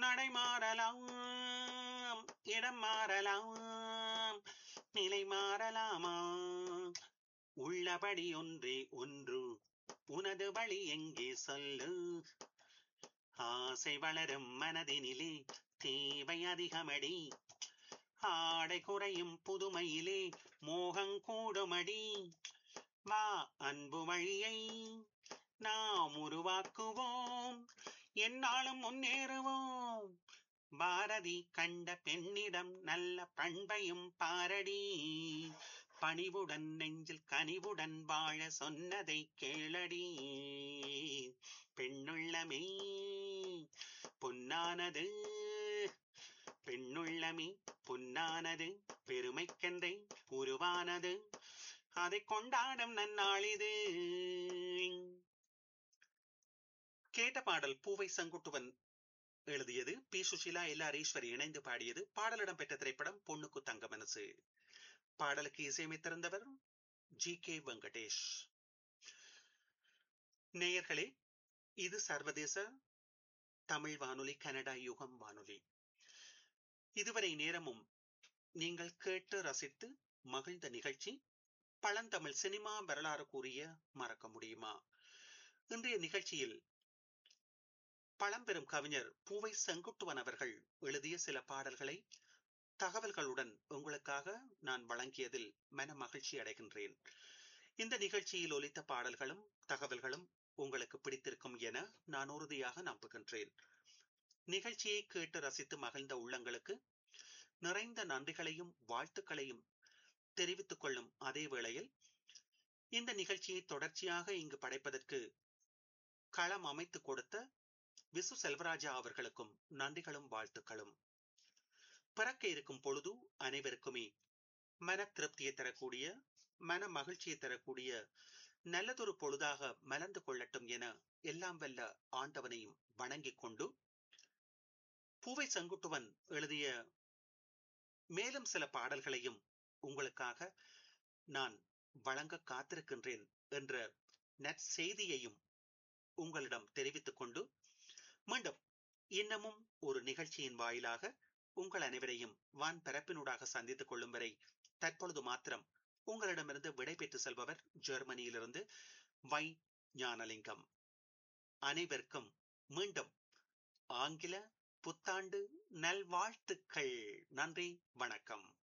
நடை மாறலாம் இடம் மாறலாம் நிலை மாறலாமா உள்ளபடி ஒன்றே ஒன்று உனது வழி எங்கே சொல்லு ஆசை வளரும் மனதினிலே தேவை அதிகமடி ஆடை குறையும் புதுமையிலே மோகங் கூடுமடி வா அன்பு வழியை நாம் உருவாக்குவோம் என்னாலும் முன்னேறுவோம் பாரதி கண்ட பெண்ணிடம் நல்ல பண்பையும் பாரடி பணிவுடன் நெஞ்சில் கனிவுடன் வாழ சொன்னதை கேளடி பெண்ணுள்ளமே பொன்னானது பெண்ணுள்ளமே பொன்னானது பெருமைக்கென்றே உருவானது அதை கொண்டாடும் நன்னாளிது கேட்ட பாடல் பூவை செங்குட்டுவன் எழுதியது P Susheela L R Eswari இணைந்து பாடியது பாடலிடம் பெற்ற திரைப்படம் பொண்ணுக்கு தங்க மனசு பாடலுக்கு இசையமைத்திருந்தவர் ஜி கே வெங்கடேஷ் நேயர்களே இது சர்வதேச தமிழ் வானொலி கனடா யுகம் வானொலி இதுவரை நேரமும் நீங்கள் கேட்டு ரசித்து மகிழ்ந்த நிகழ்ச்சி பழந்தமிழ் சினிமா வரலாறு கூறிய மறக்க முடியுமா இன்றைய நிகழ்ச்சியில் பழம்பெரும் கவிஞர் பூவை செங்குட்டுவன் அவர்கள் எழுதிய சில பாடல்களை தகவல்களுடன் உங்களுக்காக நான் வழங்கியதில் மன மகிழ்ச்சி அடைகின்றேன் இந்த நிகழ்ச்சியில் ஒலித்த பாடல்களும் தகவல்களும் உங்களுக்கு பிடித்திருக்கும் என நான் உறுதியாக நம்புகின்றேன் நிகழ்ச்சியை கேட்டு ரசித்து மகிழ்ந்த உள்ளங்களுக்கு நிறைந்த நன்றிகளையும் வாழ்த்துக்களையும் தெரிவித்துக் கொள்ளும் அதே வேளையில் இந்த நிகழ்ச்சியை தொடர்ச்சியாக இங்கு படைப்பதற்கு களம் அமைத்து கொடுத்த விசு செல்வராஜா அவர்களுக்கும் நன்றிகளும் வாழ்த்துக்களும் பிறக்க இருக்கும் பொழுது அனைவருக்குமே மன திருப்தியை தரக்கூடிய மன மகிழ்ச்சியை தரக்கூடிய நல்லதொரு பொழுதாக மலர்ந்து கொள்ளட்டும் என எல்லாம் வல்ல ஆண்டவனையும் வணங்கிக் கொண்டு பூவை செங்குட்டுவன் எழுதிய மேலும் சில பாடல்களையும் உங்களுக்காக நான் வழங்க காத்திருக்கின்றேன் என்ற நற்செய்தியையும் உங்களிடம் தெரிவித்துக் கொண்டு மீண்டும் இன்னமும் ஒரு நிகழ்ச்சியின் வாயிலாக உங்கள் அனைவரையும் வான் பரப்பினூடாக சந்தித்துக் கொள்ளும் வரை தற்பொழுது மாத்திரம் உங்களிடமிருந்து விடை பெற்று செல்பவர் ஜெர்மனியிலிருந்து வை ஞானலிங்கம் அனைவருக்கும் மீண்டும் ஆங்கில புத்தாண்டு நல்வாழ்த்துக்கள் நன்றி வணக்கம்